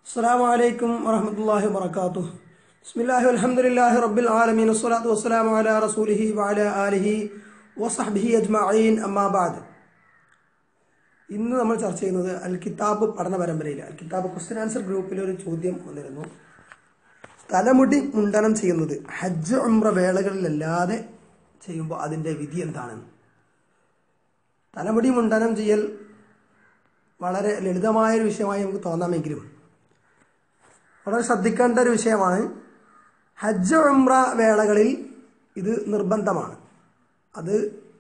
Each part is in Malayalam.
السلام عليكم ورحمة الله وبركاته بسم الله والحمد لله رب العالمين والصلاة والسلام على رسوله وعلى آله وصحبه أجمعين أما بعد ഇന്ന് നമ്മൾ ചർച്ച ചെയ്യുന്നത് അൽ കിതാബ് പഠന പരമ്പരയിൽ അൽ കിതാബ് ക്വസ്റ്റ്യൻ ആൻസർ ഗ്രൂപ്പിൽ ഒരു ചോദ്യം വന്നിരുന്നു തലമുടി മുണ്ടനം ചെയ്യുന്നത് ഹജ്ജ് ഉംറ വേളകളിലല്ലാതെ ചെയ്യുമ്പോൾ അതിൻ്റെ വിധി എന്താണെന്ന് തലമുടി മുണ്ടനം ചെയ്യൽ വളരെ ലളിതമായ ഒരു വിഷയമായി നമുക്ക് തോന്നാമെങ്കിലും വളരെ ശ്രദ്ധിക്കേണ്ട ഒരു വിഷയമാണ് ഹജ്ജ് ഉംറ വേളകളിൽ ഇത് നിർബന്ധമാണ് അത്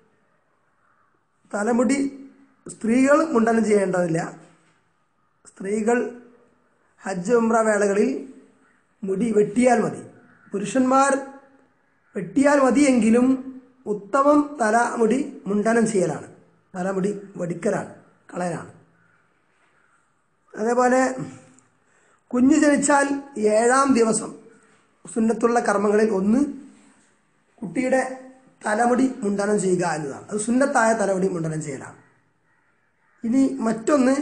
തലമുടി സ്ത്രീകൾ മുണ്ടനം ചെയ്യേണ്ടതില്ല സ്ത്രീകൾ ഹജ്ജ് ഉംറ വേളകളിൽ മുടി വെട്ടിയാൽ മതി പുരുഷന്മാർ വെട്ടിയാൽ മതിയെങ്കിലും ഉത്തമം തലമുടി മുണ്ടനം ചെയ്യലാണ് തലമുടി വടിക്കലാണ് കളയലാണ് അതേപോലെ കുഞ്ഞ് ജനിച്ചാൽ ഏഴാം ദിവസം സുന്നത്തുള്ള കർമ്മങ്ങളിൽ ഒന്ന് കുട്ടിയുടെ തലമുടി മുണ്ടനം ചെയ്യുക എന്നതാണ് അത് സുന്നത്തായ തലമുടി മുണ്ടനം ചെയ്യലാണ് ഇനി മറ്റൊന്ന്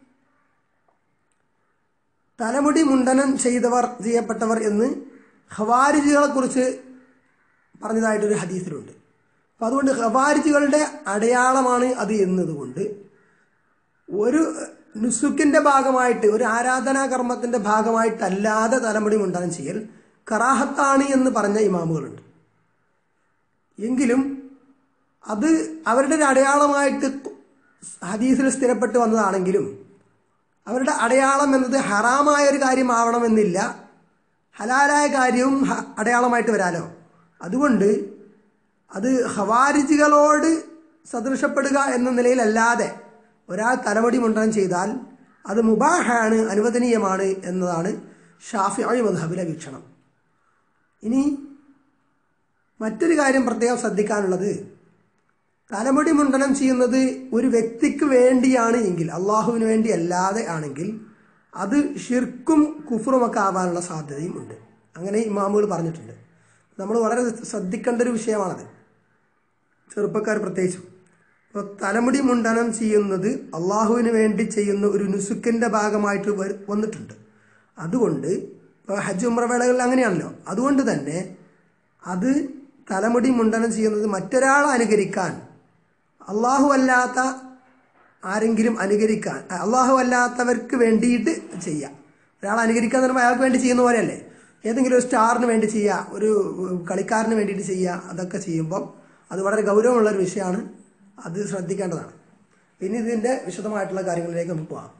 തലമുടി മുണ്ടനം ചെയ്തവർ ചെയ്യപ്പെട്ടവർ എന്ന് ഹവാരിജുകളെ കുറിച്ച് പറഞ്ഞതായിട്ടൊരു ഹദീസിലുണ്ട് അപ്പം അതുകൊണ്ട് ഹവാരിജുകളുടെ അടയാളമാണ് അത് എന്നതുകൊണ്ട് ഒരു നുസുക്കിന്റെ ഭാഗമായിട്ട് ഒരു ആരാധനാ കർമ്മത്തിന്റെ ഭാഗമായിട്ടല്ലാതെ തലമുടി മുണ്ടനം ചെയ്യൽ കറാഹത്താണ് എന്ന് പറഞ്ഞ ഇമാമുകളുണ്ട് എങ്കിലും അത് അവരുടെ ഒരു അടയാളമായിട്ട് ഹദീസിൽ സ്ഥിരപ്പെട്ട് വന്നതാണെങ്കിലും അവരുടെ അടയാളം എന്നത് ഹറാമായ ഒരു കാര്യമാവണമെന്നില്ല ഹലാലായ കാര്യവും അടയാളമായിട്ട് വരാലോ അതുകൊണ്ട് അത് ഹവാരിജികളോട് സദൃശപ്പെടുക എന്ന നിലയിലല്ലാതെ ഒരാൾ തലമുടി മുണ്ടനം ചെയ്താൽ അത് മുബാഹാണ് അനുവദനീയമാണ് എന്നതാണ് ഷാഫി മധബിലെ വീക്ഷണം ഇനി മറ്റൊരു കാര്യം പ്രത്യേകം ശ്രദ്ധിക്കാനുള്ളത് തലമുടി മുണ്ടനം ചെയ്യുന്നത് ഒരു വ്യക്തിക്ക് വേണ്ടിയാണ് എങ്കിൽ അള്ളാഹുവിന് വേണ്ടി അല്ലാതെ ആണെങ്കിൽ അത് ഷിർക്കും കുഫറുമൊക്കെ ആവാനുള്ള സാധ്യതയും ഉണ്ട് അങ്ങനെ ഇമാമുകൾ പറഞ്ഞിട്ടുണ്ട് നമ്മൾ വളരെ ശ്രദ്ധിക്കേണ്ട ഒരു വിഷയമാണത് ചെറുപ്പക്കാർ പ്രത്യേകിച്ചും അപ്പോൾ തലമുടി മുണ്ടനം ചെയ്യുന്നത് അള്ളാഹുവിന് വേണ്ടി ചെയ്യുന്ന ഒരു നുസുക്കിൻ്റെ ഭാഗമായിട്ട് വന്നിട്ടുണ്ട് അതുകൊണ്ട് ഇപ്പോൾ ഹജ്ജ് ഉമ്ര വേളകളിൽ അങ്ങനെയാണല്ലോ അതുകൊണ്ട് തന്നെ അത് തലമുടി മുണ്ടനം ചെയ്യുന്നത് മറ്റൊരാളെ അനുകരിക്കാൻ അള്ളാഹു അല്ലാത്ത ആരെങ്കിലും അനുകരിക്കാൻ അള്ളാഹു അല്ലാത്തവർക്ക് വേണ്ടിയിട്ട് ചെയ്യാം ഒരാൾ അനുകരിക്കുക എന്ന് പറയുമ്പോൾ അയാൾക്ക് വേണ്ടി ചെയ്യുന്ന പോലെയല്ലേ ഏതെങ്കിലും ഒരു സ്റ്റാറിന് വേണ്ടി ചെയ്യുക ഒരു കളിക്കാരന് വേണ്ടിയിട്ട് ചെയ്യുക അതൊക്കെ ചെയ്യുമ്പം അത് വളരെ ഗൗരവമുള്ള ഒരു വിഷയമാണ് അത് ശ്രദ്ധിക്കേണ്ടതാണ് പിന്നെ ഇതിൻ്റെ വിശദമായിട്ടുള്ള കാര്യങ്ങളിലേക്ക് നമുക്ക് പോകാം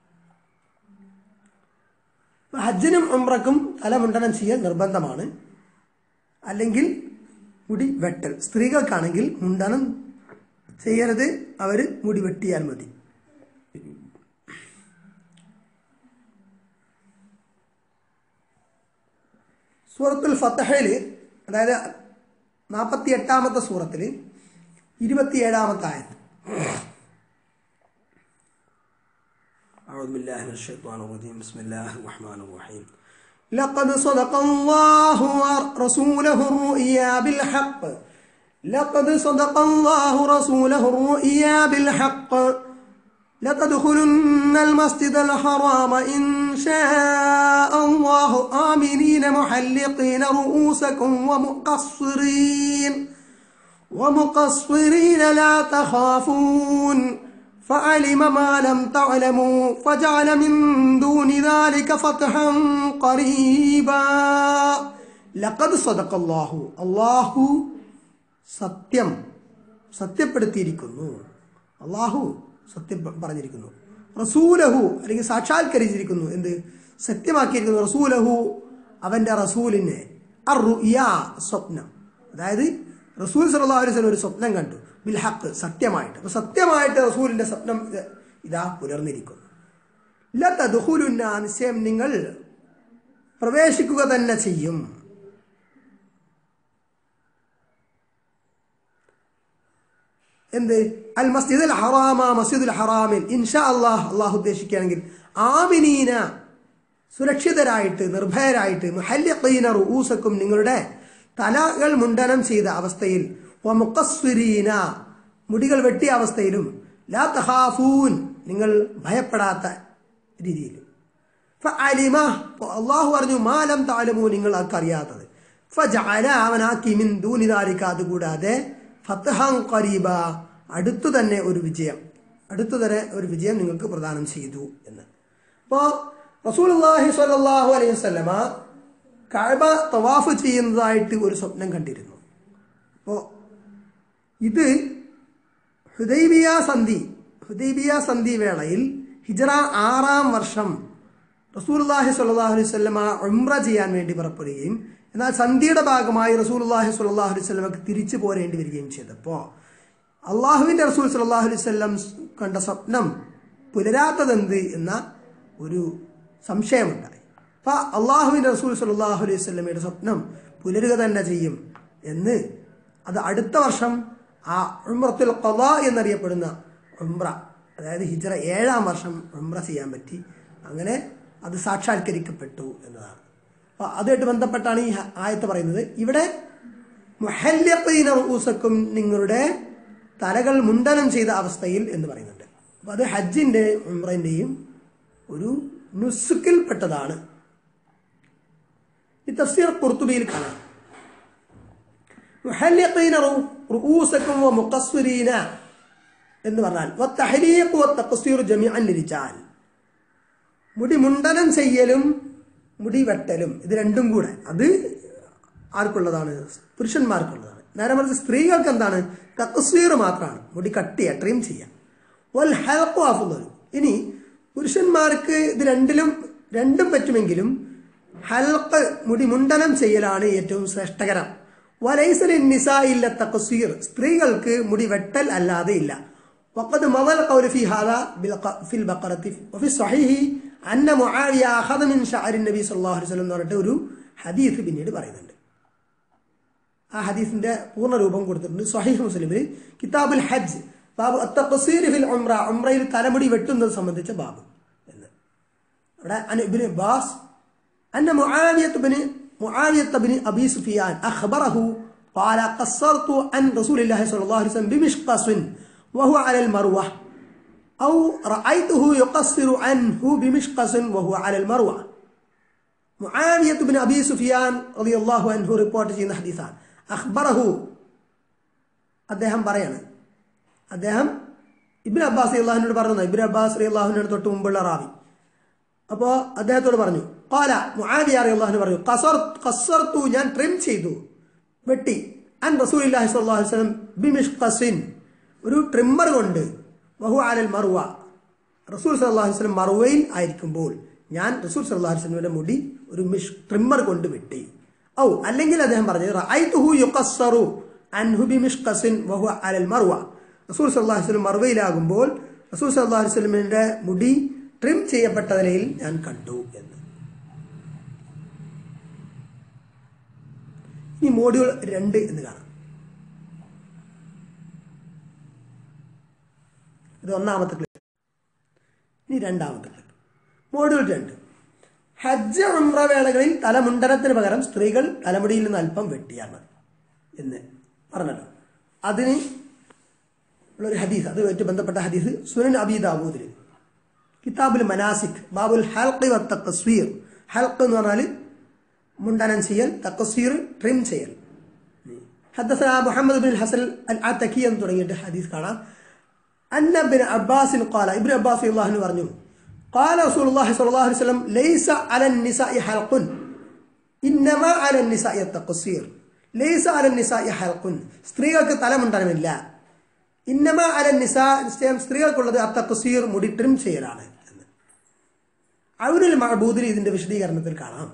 ഹജ്ജിനും ഉംറക്കും തലമുണ്ടനം ചെയ്യൽ നിർബന്ധമാണ് അല്ലെങ്കിൽ മുടി വെട്ടൽ സ്ത്രീകൾക്കാണെങ്കിൽ മുണ്ടനം ചെയ്യരുത് അവർ മുടി വെട്ടിയാൽ മതി സൂറത്തുൽ ഫത്തഹയിൽ അതായത് നാൽപ്പത്തി എട്ടാമത്തെ സൂറത്തിൽ ഇരുപത്തിയേഴാമത്തെ ആയത് أعوذ بالله من الشيطان الرجيم بسم الله الرحمن الرحيم لقد صدق الله رسوله الرؤيا بالحق لقد صدق الله رسوله الرؤيا بالحق لتدخلن المسجد الحرام إن شاء الله آمنين محلقين رؤوسكم ومقصرين ومقصرين لا تخافون فعلم ما لم تعلموا فجعل من دون ذلك فتحا قريبا لقد صدق الله الله സത്യം സത്യപ്പെടുത്തിയിരിക്കുന്നു അള്ളാഹു സത്യം പറഞ്ഞിരിക്കുന്നു റസൂലഹു അല്ലെങ്കിൽ സാക്ഷാത്കരിച്ചിരിക്കുന്നു എന്ത് സത്യമാക്കിയിരിക്കുന്നു റസൂലഹു അവന്റെ റസൂലിനെ സ്വപ്നം അതായത് റസൂൽ സല്ലാ അലൈഹി ഒരു സ്വപ്നം കണ്ടു ബിൽ ഹക്ക് സത്യമായിട്ട് അപ്പൊ സത്യമായിട്ട് റസൂലിന്റെ സ്വപ്നം ഇതാ പുലർന്നിരിക്കുന്നു ലത്തദുഹുലുന്ന നിശ്ചയം നിങ്ങൾ പ്രവേശിക്കുക തന്നെ ചെയ്യും എന്ത് അൽ മസ്ജിദ് അൽ ഹറാമ മസ്ജിദുൽ ഹറാമിൽ ഇൻഷാ അള്ളാഹ് അള്ളാഹു ഉദ്ദേശിക്കുകയാണെങ്കിൽ ആമിനീന സുരക്ഷിതരായിട്ട് നിർഭയരായിട്ട് മുഹല്യീന റൂസക്കും നിങ്ങളുടെ തലകൾ മുണ്ടനം ചെയ്ത അവസ്ഥയിൽ മുക്കസ്വരീന മുടികൾ വെട്ടിയ അവസ്ഥയിലും ലാ തഹാഫൂൻ നിങ്ങൾ ഭയപ്പെടാത്ത രീതിയിൽ ഫഅലിമ അപ്പോൾ അള്ളാഹു പറഞ്ഞു മാലം താലമു നിങ്ങൾ അറിയാത്തത് ഫജഅല അവനാക്കി മിൻ ദൂനി ദാലിക അതുകൂടാതെ ഫത്ഹൻ ഖരീബ അടുത്തു തന്നെ ഒരു വിജയം അടുത്തു തന്നെ ഒരു വിജയം നിങ്ങൾക്ക് പ്രദാനം ചെയ്തു എന്ന് അപ്പോൾ റസൂലുള്ളാഹി സ്വല്ലല്ലാഹു അലൈഹി വസല്ലമ കഅബ തവാഫ് ചെയ്യുന്നതായിട്ട് ഒരു സ്വപ്നം കണ്ടിരുന്നു അപ്പോൾ ഇത് ഹുദൈബിയ സന്ധി ഹുദൈബിയ സന്ധി വേളയിൽ ഹിജറ ആറാം വർഷം റസൂലുള്ളാഹി സ്വല്ലല്ലാഹു അലൈഹി വസല്ലമ ഉംറ ചെയ്യാൻ വേണ്ടി പുറപ്പെടുകയും എന്നാൽ സന്ധിയുടെ ഭാഗമായി റസൂലുള്ളാഹി സ്വല്ലല്ലാഹു അലൈഹി വസല്ലമക്ക് തിരിച്ചു പോരേണ്ടി വരികയും ചെയ്തപ്പോൾ അള്ളാഹുവിന്റെ റസൂൽ സല്ലല്ലാഹു അലൈഹി വസല്ലം കണ്ട സ്വപ്നം പുലരാത്തതെന്ത് എന്ന ഒരു സംശയമുണ്ടായി അപ്പൊ അള്ളാഹുവിന്റെ റസൂൽ സല്ലല്ലാഹു അലൈഹി വസല്ലമയുടെ സ്വപ്നം പുലരുക തന്നെ ചെയ്യും എന്ന് അത് അടുത്ത വർഷം ആ ഉംറത്തുൽ ഖദാ എന്നറിയപ്പെടുന്ന ഉംറ അതായത് ഹിജറ ഏഴാം വർഷം ഉംറ ചെയ്യാൻ പറ്റി അങ്ങനെ അത് സാക്ഷാത്കരിക്കപ്പെട്ടു എന്നതാണ് അപ്പൊ അതുമായിട്ട് ബന്ധപ്പെട്ടാണ് ഈ ഹ- ആയത്ത് പറയുന്നത് ഇവിടെ മുഹല്ലഖീന റൂസക്കും നിങ്ങളുടെ തലകൾ മുണ്ടനം ചെയ്ത അവസ്ഥയിൽ എന്ന് പറയുന്നുണ്ട് അപ്പൊ അത് ഹജ്ജിന്റെ ഉംറന്റെയും ഒരു നുസുക്കിൽപ്പെട്ടതാണ് ഈ തഫ്സീർ ഖുർത്തുബിയിൽ കാണാം മുഹല്ലിഖീന റൂ- റൂസക്കും വ മുഖസ്വരീന എന്ന് പറഞ്ഞാൽ വത്തഹലീഖ് വത്തഖ്സീർ ജമീഅൻ ലിരിജാൽ മുടി മുണ്ടനം ചെയ്യലും മുടി വെട്ടലും ഇത് രണ്ടും കൂടെ അത് ആർക്കുള്ളതാണ് പുരുഷന്മാർക്കുള്ളതാണ് നേരെ മറിച്ച് സ്ത്രീകൾക്ക് എന്താണ് തക്സീർ മാത്രമാണ് മുടി കട്ട് ചെയ്യുക ട്രിം ചെയ്യാം വൽ ഹൽക്കു ആഫുന്നത് ഇനി പുരുഷന്മാർക്ക് ഇത് രണ്ടിലും രണ്ടും പറ്റുമെങ്കിലും ഹൽക്ക് മുടി മുണ്ടനം ചെയ്യലാണ് ഏറ്റവും ശ്രേഷ്ഠകരം വലൈസലിൻ നിസാ ഇല്ല തക്സീർ സ്ത്രീകൾക്ക് മുടി വെട്ടൽ അല്ലാതെ ഇല്ല وقد مضى القول في هذا بالق- في البقرة وفي الصحيح أن معاوية أخذ من شعر النبي صلى الله عليه وسلم എന്ന് പറഞ്ഞിട്ട് ഒരു ഹദീസ് പിന്നീട് പറയുന്നുണ്ട് ആ ഹദീസിന്റെ പൂർണ്ണ രൂപം കൊടുത്തിട്ടുണ്ട് സ്വഹീഹ് മുസ്ലിമിൽ കിതാബുൽ ഹജ്ജ് ബാബു അത്തഖസീർ ഫിൽ ഉംറ ഉംറയിൽ തലമുടി വെട്ടുന്നത് സംബന്ധിച്ച ബാബ് എന്ന് അവിടെ അൻ ഇബ്നു അബ്ബാസ് അന്ന Muawiya bin Muawiya bin Abi Sufyan അഖ്ബറഹു قال قصرت عن رسول الله صلى الله عليه وسلم بمشقص وهو على المروة أو رأيته يقصر عنه بمشقص وهو على المروة മുആവിയത്ത് ബിൻ അബി സുഫിയാൻ റളിയല്ലാഹു അൻഹു റിപ്പോർട്ട് ചെയ്യുന്ന ഹദീസാണ് അഖ്ബറഹു അദ്ദേഹം പറയാണ് അദ്ദേഹം ഇബ്നു അബ്ബാസ് അള്ളാഹുവിനോട് പറഞ്ഞു ഇബ്നു അബ്ബാസ് അള്ളാഹുവിനോട് തൊട്ട് മുമ്പുള്ള റാവി അപ്പോൾ അദ്ദേഹത്തോട് പറഞ്ഞു കാല മുആവിയ അള്ളാഹുവിന് പറഞ്ഞു കസർ കസർത്തു ഞാൻ ട്രിം ചെയ്തു വെട്ടി അൻ റസൂലില്ലാഹി സ്വല്ലല്ലാഹു അലൈഹി വസല്ലം ബിമിഷ്ഖസിൻ ഒരു ട്രിമ്മർ കൊണ്ട് വഹു അലൽ മറുവ റസൂൽ സല്ലല്ലാഹു അലൈഹി വസല്ലം മറുവയിൽ ആയിരിക്കുമ്പോൾ ഞാൻ റസൂൽ സല്ലല്ലാഹു അലൈഹി വസല്ലമിന്റെ മുടി ഒരു മിഷ് ട്രിമ്മർ കൊണ്ട് വെട്ടി ഔ അല്ലെങ്കിൽ അദ്ദേഹം പറഞ്ഞത് റഅയ്തുഹു യുഖസ്സറു അൻഹു ബിമിഷ്ഖസിൻ വഹു അലൽ മറുവ റസൂൽ സല്ലല്ലാഹു അലൈഹി വസല്ലം മറുവയിലാകുമ്പോൾ റസൂൽ സല്ലല്ലാഹു അലൈഹി വസല്ലമിന്റെ മുടി ട്രിം ചെയ്യപ്പെട്ട നിലയിൽ ഞാൻ കണ്ടു എന്ന് ഇനി മോഡ്യൂൾ രണ്ട് എന്ന് കാണാം ഇത് ഒന്നാമത്തെ ക്ലിപ്പ് ഇനി രണ്ടാമത്തെ ക്ലിപ്പ് മോഡ്യൂൾ രണ്ട് ഹജ്ജ് ഉംറ വേളകളിൽ തലമുണ്ടനത്തിന് പകരം സ്ത്രീകൾ തലമുടിയിൽ നിന്ന് അല്പം വെട്ടിയാണ് എന്ന് പറഞ്ഞല്ലോ അതിന് ഉള്ളൊരു ഹദീസ് അതുമായിട്ട് ബന്ധപ്പെട്ട ഹദീസ് സുനൻ അബി ദാവൂദിൽ കിതാബുൽ മനാസിക് ബാബുൽ ഹൽഖി വ തഖ്സീർ ഹൽഖ് എന്ന് പറഞ്ഞാൽ മുണ്ടനം ചെയ്യൽ തഖ്സീർ ട്രിം ചെയ്യൽ حدثنا محمد بن الحسن العتكي എന്ന് തുടങ്ങിയിട്ട് ഹദീസ് കാണാം അന്ന ബിൻ അബ്ബാസിൻ قال ابن عباس الله عنه പറഞ്ഞു قال رسول الله صلى الله عليه وسلم ليس على النساء حلق انما على النساء التقصير ليس على النساء حلق സ്ത്രീകൾക്ക് തലമുണ്ടനമില്ല ഇന്നമ അല നിസാ നിശ്ചയം സ്ത്രീകൾക്കുള്ളത് അത്തഖസീർ മുടി ട്രിം ചെയ്യലാണ് എന്ന് അവരിൽ മഹബൂദിൽ ഇതിന്റെ വിശദീകരണത്തിൽ കാണാം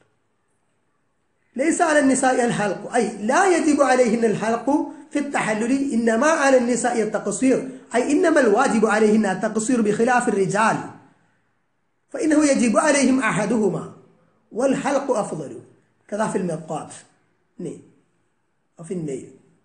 ليس على النساء الحلق أي لا يجب عليهن الحلق في التحلل إنما على النساء التقصير أي إنما الواجب عليهن التقصير بخلاف الرجال فإنه يجب عليهم أحدهما والحلق أفضل كذا في الميقات ني وفي النيل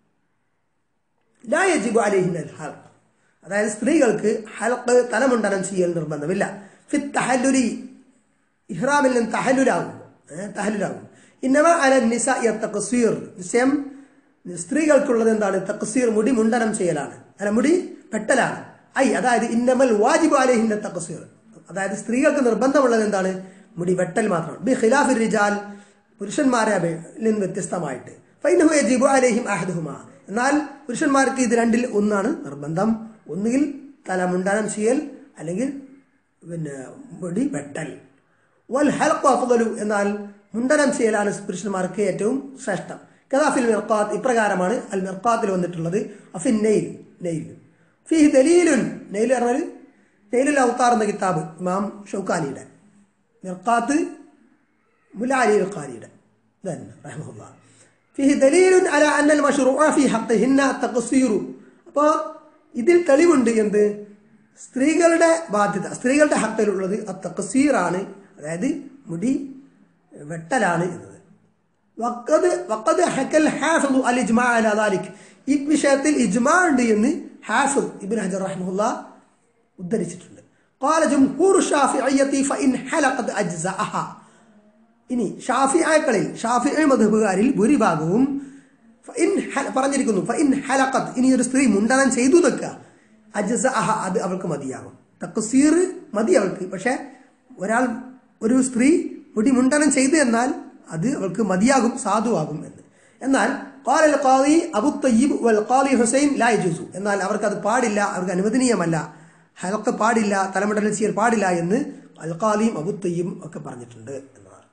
لا يجب عليهن الحلق അതായത് സ്ത്രീകൾക്ക് ഹൽക്ക് തലമുണ്ടനം ചെയ്യൽ നിർബന്ധമില്ല ഫിത്ത് തഹല്ലുലി ഇഹ്റാമിൽ നിന്ന് തഹല്ലുലാകും തഹല്ലുലാകും ഇന്നവ അല നിസ തഖസീർ നിശ്ചയം സ്ത്രീകൾക്കുള്ളത് എന്താണ് തഖസീർ മുടി മുണ്ടനം ചെയ്യലാണ് അല്ല മുടി വെട്ടലാണ് ഐ അതായത് ഇന്നമൽ വാജിബ് അലഹിന്റെ തഖസീർ അതായത് സ്ത്രീകൾക്ക് നിർബന്ധമുള്ളത് എന്താണ് മുടി വെട്ടൽ മാത്രമാണ് ബി ഖിലാഫി റിജാൽ പുരുഷന്മാരെ അപേ- നിന്ന് വ്യത്യസ്തമായിട്ട് ഫൈനഹു യജിബു അലൈഹിം അഹദുഹുമ എന്നാൽ പുരുഷന്മാർക്ക് ഇത് രണ്ടിൽ ഒന്നാണ് നിർബന്ധം ഒന്നുകിൽ തല മുണ്ടാനം ചെയ്യൽ അല്ലെങ്കിൽ പിന്നെ മുടി വെട്ടൽ വൽ ഹൽഖു അഫ്ദലു എന്നാൽ മുണ്ടനം ചെയ്യലാണ് പുരുഷന്മാർക്ക് ഏറ്റവും ശ്രേഷ്ഠം കദാഫിൽ മിർക്കാത്ത് ഇപ്രകാരമാണ് അൽ മിർക്കാത്തിൽ വന്നിട്ടുള്ളത് അഫിൻ നെയിൽ നെയിൽ ഫിഹി ദലീലുൻ നെയിൽ പറഞ്ഞാൽ നെയിലുൽ അവത്താർ എന്ന കിതാബ് ഇമാം ഷൗക്കാനിയുടെ മിർക്കാത്ത് മുലാലി ഖാരിയുടെ തന്നെ റഹ്മുല്ല ഫിഹി ദലീലുൻ അല അന്നൽ മഷ്റൂഅ ഫി ഹഖ്ഹിന്ന തഖ്സീറു അപ്പോൾ ഇതിൽ തെളിവുണ്ട് എന്ത് സ്ത്രീകളുടെ ബാധ്യത സ്ത്രീകളുടെ ഹക്കിലുള്ളത് തഖ്സീറാണ് അതായത് മുടി വെട്ടലാണ് എന്നത് വക്കത് വക്കത് ഹക്കൽ ഹാഫിദു അൽ ഇജ്മാ അല ദാലിക് ഈ വിഷയത്തിൽ ഇജ്മാ ഉണ്ട് എന്ന് ഹാഫിദ് ഇബ്നു ഹജർ റഹ്മുല്ല ഉദ്ധരിച്ചിട്ടുണ്ട് قال جمهور الشافعية فإن حلقت أجزاءها ഇനി ഷാഫിയാക്കളിൽ ഷാഫി മധുബുകാരിൽ ഭൂരിഭാഗവും ഫഇൻ ഹ- പറഞ്ഞിരിക്കുന്നു ഫഇൻ ഹലഖത്ത് ഇനി ഒരു സ്ത്രീ മുണ്ടനം ചെയ്തു നിൽക്കുക അജസ അഹ അത് അവൾക്ക് മതിയാകും തക്കുസീർ മതി അവൾക്ക് പക്ഷെ ഒരാൾ ഒരു സ്ത്രീ മുടി മുണ്ടനം ചെയ്തു എന്നാൽ അത് അവൾക്ക് മതിയാകും സാധുവാകും എന്ന് എന്നാൽ قال القاضي അബു തയ്യിബ് വൽ ഖാദി ഹുസൈൻ ലാ യജൂസു എന്നാൽ അവർക്ക് അത് പാടില്ല അവർക്ക് അനുവദനീയമല്ല ഹലക്ക് പാടില്ല തലമുണ്ടനം ചെയ്യൽ പാടില്ല എന്ന് അൽ ഖാദിയും അബു തയ്യിബും ഒക്കെ പറഞ്ഞിട്ടുണ്ട് എന്നതാണ്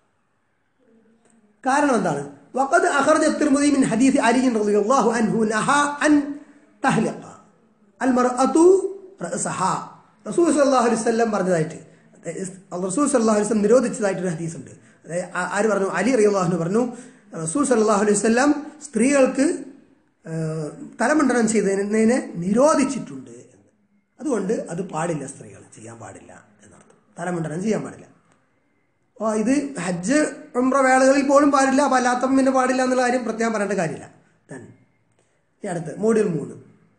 കാരണം എന്താണ് വഖദ് അഖറജ തിർമുദി മിൻ ഹദീസ് അലി റളിയല്ലാഹു അൻഹു നഹാ അൻ തഹ്ലിഖ അൽ മർഅതു റഅസഹ റസൂൽ സല്ലല്ലാഹു അലൈഹി വസല്ലം പറഞ്ഞതായിട്ട് റസൂൽ സല്ലല്ലാഹു അലൈഹി വസല്ലം നിരോധിച്ചതായിട്ട് ഒരു ഹദീസ് ഉണ്ട് അതായത് ആ- ആര് പറഞ്ഞു അലി റളിയല്ലാഹു അൻഹു പറഞ്ഞു റസൂൽ സല്ലല്ലാഹു അലൈഹി വസല്ലം സ്ത്രീകൾക്ക് ആ, തലമുണ്ടനം ചെയ്തതിനെ നിരോധിച്ചിട്ടുണ്ട് എന്ന് അതുകൊണ്ട് അത് പാടില്ല സ്ത്രീകൾ ചെയ്യാൻ പാടില്ല എന്നർത്ഥം തലമുണ്ടനം ചെയ്യാൻ പാടില്ല അപ്പോൾ ഇത് ഹജ്ജ് ഉംറ വേളകളിൽ പോലും പാടില്ല അപ്പോൾ അല്ലാത്തപ്പം പിന്നെ പാടില്ല എന്നുള്ള കാര്യം പ്രത്യേകം പറയേണ്ട കാര്യമില്ല തന്നെ ഈ അടുത്ത് മോഡ്യൂൾ മൂന്ന്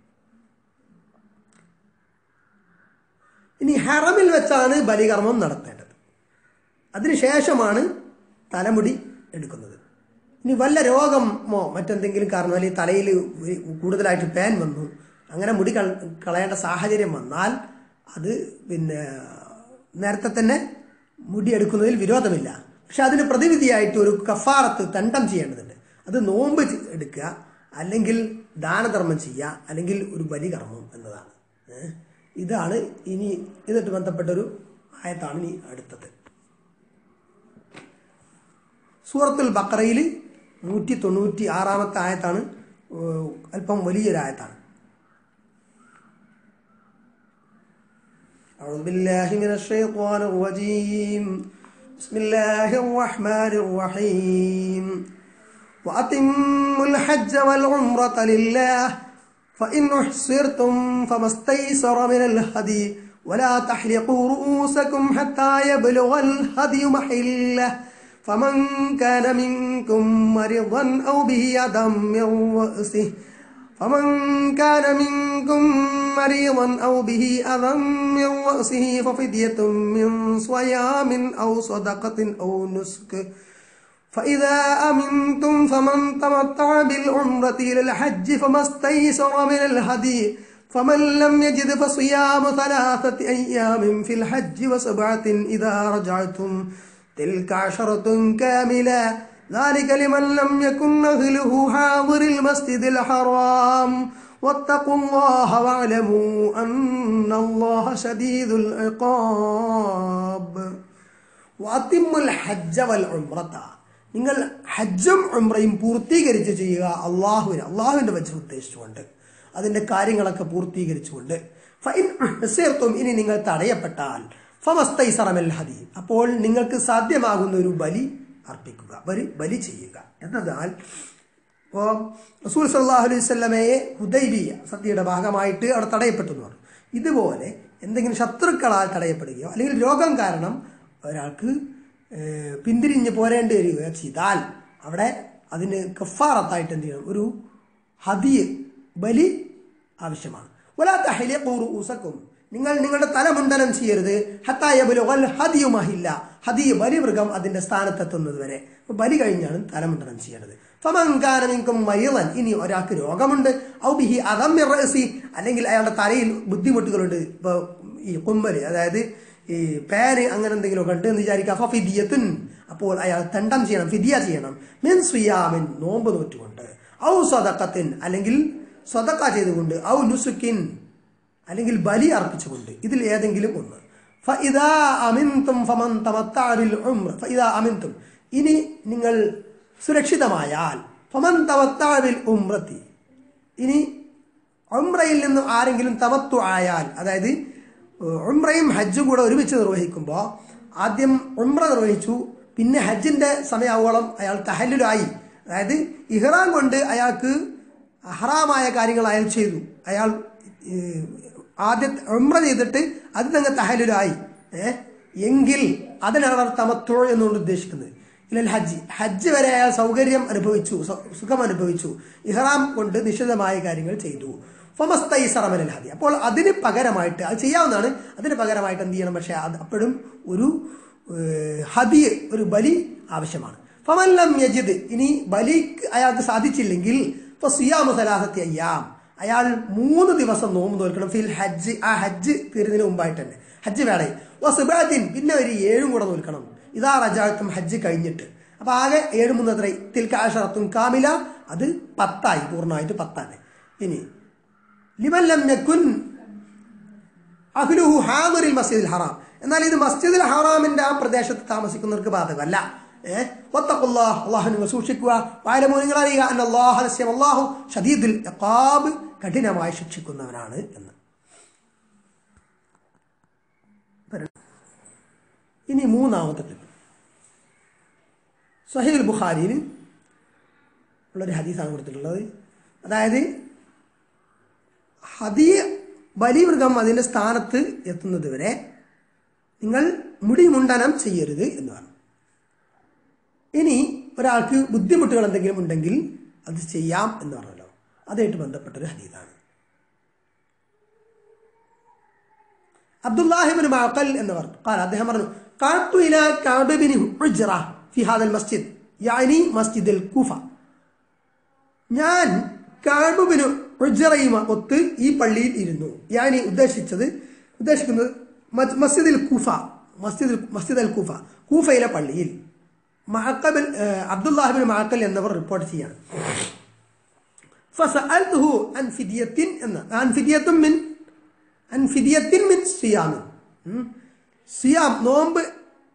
ഇനി ഹറമിൽ വെച്ചാണ് ബലികർമ്മം നടത്തേണ്ടത് അതിനുശേഷമാണ് തലമുടി എടുക്കുന്നത് ഇനി വല്ല രോഗമോ മറ്റെന്തെങ്കിലും കാരണം അല്ലെങ്കിൽ തലയിൽ കൂടുതലായിട്ട് പാൻ വന്നു അങ്ങനെ മുടി കൾ- കളയേണ്ട സാഹചര്യം വന്നാൽ അത് പിന്നെ നേരത്തെ തന്നെ മുടി എടുക്കുന്നതിൽ വിരോധമില്ല പക്ഷെ അതിന് പ്രതിവിധിയായിട്ട് ഒരു കഫാറത്ത് തണ്ടം ചെയ്യേണ്ടതുണ്ട് അത് നോമ്പ് ചെ- എടുക്കുക അല്ലെങ്കിൽ ദാനധർമ്മം ചെയ്യുക അല്ലെങ്കിൽ ഒരു ബലികർമ്മം എന്നതാണ് ഏ? ഇതാണ് ഇനി ഇതായിട്ട് ബന്ധപ്പെട്ടൊരു ആയത്താണ് ഇനി അടുത്തത് സൂറത്തുൽ ബക്കറയിൽ നൂറ്റി തൊണ്ണൂറ്റി ആറാമത്തെ ആയത്താണ് ഏഹ്, അല്പം വലിയൊരു ആയത്താണ് أعوذ بالله من الشيطان الرجيم بسم الله الرحمن الرحيم وأتموا الحج والعمرة لله فإن أحصرتم فما استيسر من الهدي ولا تحلقوا رؤوسكم حتى يبلغ الهدي محله فمن كان منكم مريضا أو به أذى من رأسه فمن كان منكم مريضا أو به أذى من رأسه ففدية من صيام أو صدقة أو نسك فإذا أمنتم فمن تمتع بالعمرة إلى الحج فما استيسر من الهدي فمن لم يجد فصيام ثلاثة أيام في الحج وسبعة إذا رجعتم تلك عشرة كاملة ذلك لمن لم يكن أهله حاضر المسجد الحرام واتقوا الله واعلموا أن الله شديد العقاب വത്തിമുൽ ഹജ്ജ വൽ ഉംറത നിങ്ങൾ ഹജ്ജും ഉംറയും പൂർത്തീകരിച്ച് ചെയ്യുക അള്ളാഹുവിന് അള്ളാഹുവിന്റെ വച്ച് ഉദ്ദേശിച്ചുകൊണ്ട് അതിന്റെ കാര്യങ്ങളൊക്കെ പൂർത്തീകരിച്ചുകൊണ്ട് ഫൈൻ ഹസീർത്തും ഇനി നിങ്ങൾ തടയപ്പെട്ടാൽ ഫമസ്തൈസറമൽ ഹദി അപ്പോൾ നിങ്ങൾക്ക് സാധ്യമാകുന്ന ഒരു ബലി അർപ്പിക്കുക ബലി ബലി ചെയ്യുക എന്നതാൽ ഇപ്പോൾ റസൂൽ സല്ലാഹു അലൈഹി സ്വല്ലമയെ ഹുദൈബിയ സത്യയുടെ ഭാഗമായിട്ട് അവിടെ തടയപ്പെട്ടു എന്ന് പറഞ്ഞു ഇതുപോലെ എന്തെങ്കിലും ശത്രുക്കളാൽ തടയപ്പെടുകയോ അല്ലെങ്കിൽ രോഗം കാരണം ഒരാൾക്ക് ഏഹ്, പിന്തിരിഞ്ഞ് പോരേണ്ടി വരികയോ ചെയ്താൽ അവിടെ അതിന് കഫാറത്തായിട്ട് എന്ത് ചെയ്യണം ഒരു ഹദിയ് ബലി ആവശ്യമാണ് വലാത്ത ഹലിയക്കൂറു ഊസക്കും നിങ്ങൾ നിങ്ങളുടെ തല മുണ്ടനം ചെയ്യരുത് ഹത്തായബുലുൽ ഹദിയുമഹില്ല ഹദിയ ബലിമൃഗം അതിന്റെ സ്ഥാനത്തെത്തുന്നത് വരെ അപ്പൊ ബലി കഴിഞ്ഞാണ് തല മുണ്ടനം ചെയ്യേണ്ടത് ഫമങ്കാനമിങ്കും മരിളൻ ഇനി ഒരാൾക്ക് രോഗമുണ്ട് ഔ ബിഹി അദമ്യ റഅസി അല്ലെങ്കിൽ അയാളുടെ തലയിൽ ബുദ്ധിമുട്ടുകളുണ്ട് ഇപ്പൊ ഈ കുമ്പല് അതായത് ഈ പാന് അങ്ങനെ എന്തെങ്കിലും ഒക്കെ ഉണ്ട് എന്ന് വിചാരിക്കുക അപ്പൊ ഫിദിയത്തുൻ അപ്പോൾ അയാൾ തണ്ടം ചെയ്യണം ഫിദിയ ചെയ്യണം മിൻ സുയാമിൻ നോമ്പ് നോറ്റുകൊണ്ട് ഔ സ്വതക്കത്തിൻ അല്ലെങ്കിൽ സ്വതക്ക ചെയ്തുകൊണ്ട് ഔ നുസുക്കിൻ അല്ലെങ്കിൽ ബലി അർപ്പിച്ചുകൊണ്ട് ഇതിൽ ഏതെങ്കിലും ഒന്ന് ഫഇദാ അമിൻതും ഫമൻ തമത്തഅ ബിൽ ഉംറ ഫഇദാ അമിൻതും ഇനി നിങ്ങൾ സുരക്ഷിതമായാൽ ഫമൻ തമത്തഅ ബിൽ ഉംറത്തി ഇനി ഉംറയിൽ നിന്ന് ആരെങ്കിലും തമത്തു ആയാൽ അതായത് ഉംറയും ഹജ്ജും കൂടെ ഒരുമിച്ച് നിർവഹിക്കുമ്പോൾ ആദ്യം ഉംറ നിർവഹിച്ചു പിന്നെ ഹജ്ജിന്റെ സമയാവോളം അയാൾ തഹല്ലുലായി അതായത് ഇഹ്റാം കൊണ്ട് അയാൾക്ക് ഹറാമായ കാര്യങ്ങൾ അയാൾ ചെയ്തു അയാൾ ഏഹ്, ആദ്യം ഉംറ ചെയ്തിട്ട് അത് തന്നെ തഹല്ലുലായി ഏഹ് എങ്കിൽ അതിനാണ് തമത്തു എന്നുകൊണ്ട് ഉദ്ദേശിക്കുന്നത് ഇല്ല ഹജ്ജ് ഹജ്ജ് വരെ അയാൾ സൗകര്യം അനുഭവിച്ചു സു- സുഖം അനുഭവിച്ചു ഇഹ്റാം കൊണ്ട് നിഷിദ്ധമായ കാര്യങ്ങൾ ചെയ്തു ഫമസ്തൈസറമനൽ ഹദി അപ്പോൾ അതിന് പകരമായിട്ട് അത് ചെയ്യാവുന്നതാണ് അതിന് പകരമായിട്ട് എന്ത് ചെയ്യണം പക്ഷേ അത് അപ്പോഴും ഒരു ഏഹ്, ഹദി ഒരു ബലി ആവശ്യമാണ് ഫമല്ലം യജിദ് ഇനി ബലിക്ക് അയാൾക്ക് സാധിച്ചില്ലെങ്കിൽ സിയാമു സലാഹത്തി അയ്യാം അയാൾ മൂന്ന് ദിവസം നോമ്പ് നോൽക്കണം ഫിൽ ഹജ്ജ് ആ ഹജ്ജ് തീരുന്നതിന് മുമ്പായിട്ട് തന്നെ ഹജ്ജ് വേണേ വസുബാദിൻ പിന്നെ ഒരു ഏഴും കൂടെ നോൽക്കണം ഇതാ റജാത്തും ഹജ്ജ് കഴിഞ്ഞിട്ട് അപ്പൊ ആകെ ഏഴ് മൂന്ന് എത്ര തിൽക്ക അഷറത്തും കാമില അത് പത്തായി പൂർണ്ണമായിട്ട് പത്താണ് ഇനി ലിമൻ ലം യക്കുൻ അഹ്ലുഹു ഹാദിറിൽ മസ്ജിദുൽ ഹറാം എന്നാൽ ഇത് മസ്ജിദുൽ ഹറാമിന്റെ ആ പ്രദേശത്ത് താമസിക്കുന്നവർക്ക് ബാധകമല്ല ഏഹ് വത്തഖുല്ലാഹ് അള്ളാഹു നിങ്ങൾ സൂക്ഷിക്കുക വായലമോ നിങ്ങൾ അറിയുക അന്ന അല്ലാഹു നസ്യം അല്ലാഹു ഷദീദുൽ ഇഖാബ് കഠിനമായി ശിക്ഷിക്കുന്നവനാണ് എന്ന് ഇനി മൂന്നാമത്തെ ടിപ്പ് സഹീൽ ബുഖാരിയിൽ ഉള്ളൊരു ഹദീസാണ് കൊടുത്തിട്ടുള്ളത് അതായത് ഹദിയ ബലിമൃഗം അതിന്റെ സ്ഥാനത്ത് എത്തുന്നത് വരെ നിങ്ങൾ മുടിമുണ്ടനം ചെയ്യരുത് എന്ന് പറഞ്ഞു ഇനി ഒരാൾക്ക് ബുദ്ധിമുട്ടുകൾ എന്തെങ്കിലും ഉണ്ടെങ്കിൽ അത് ചെയ്യാം എന്ന് പറഞ്ഞല്ലോ അതായിട്ട് ബന്ധപ്പെട്ടൊരു ഹദീതാണ് അബ്ദുല്ലാഹിബിൻ മാക്കൽ എന്നവർ قال അദ്ദേഹം പറഞ്ഞു قعدت الى كعب بن عجرة في هذا المسجد يعني مسجد الكوفة ഞാൻ കാബുബിന് ഉജ്ജറയും ഒത്ത് ഈ പള്ളിയിൽ ഇരുന്നു ഞാൻ ഉദ്ദേശിച്ചത് ഉദ്ദേശിക്കുന്നത് മസ്- മസ്ജിദിൽ കൂഫ മസ്ജിദ് മസ്ജിദ് അൽ കൂഫ കൂഫയിലെ പള്ളിയിൽ മഅക്കബിൽ അബ്ദുല്ലാഹിബിൻ മഅക്കൽ എന്നവർ റിപ്പോർട്ട് ചെയ്യാണ് فسألته عن فدية എന്ന് عن فدية من عن فدية من صيام ഉം. സിയാം നോമ്പ്